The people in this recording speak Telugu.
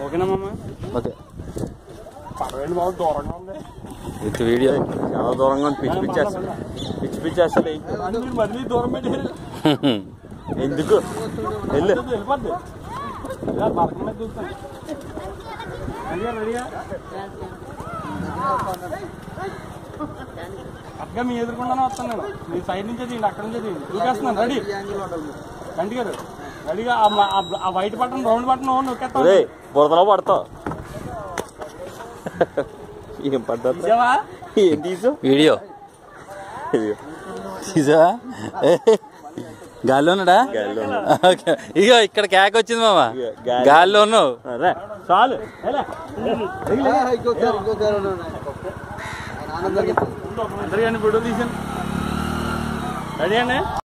ఓకేనా మామ ఓకే పర్వాలేదు బాబు దూరంగా ఉంది విత్ వీడియో చాలా దూరంగా ఉంది పిచ్చి పిచ్చి అసలు పిచ్చి పిచ్చి అసలు అది మీరు మళ్ళీ దూరం పెట్టారు ఎందుకు వెళ్ళు వెళ్ళిపోద్ది ఇలా బరక మీద చూస్తాను రెడీగా రెడీగా అట్గా మీ ఎదురుకుండానే వస్తాను నేను మీ సైడ్ నుంచే తీయండి అక్కడ నుంచే తీయండి చూపిస్తున్నాను రెడీ కంటి గారు రెడీగా ఆ మ- ఆ- ఆ వైట్ బటన్ రౌండ్ బటన్ నొక్కేస్తాను రే బురదలో పడతావు ఏం పడ్డా ఇదేవా ఏం తీసు వీడియో తీసా గాల్లో ఉన్నాడా గాల్లో ఉన్నాడు. ఓకే. ఇగో ఇక్కడ కేక్ వచ్చింది మామ గాలి- గాల్లో ఉన్నావు రే చాలు ఎలా? అందరికీ ఫోటో తీసాను రెడీ అండి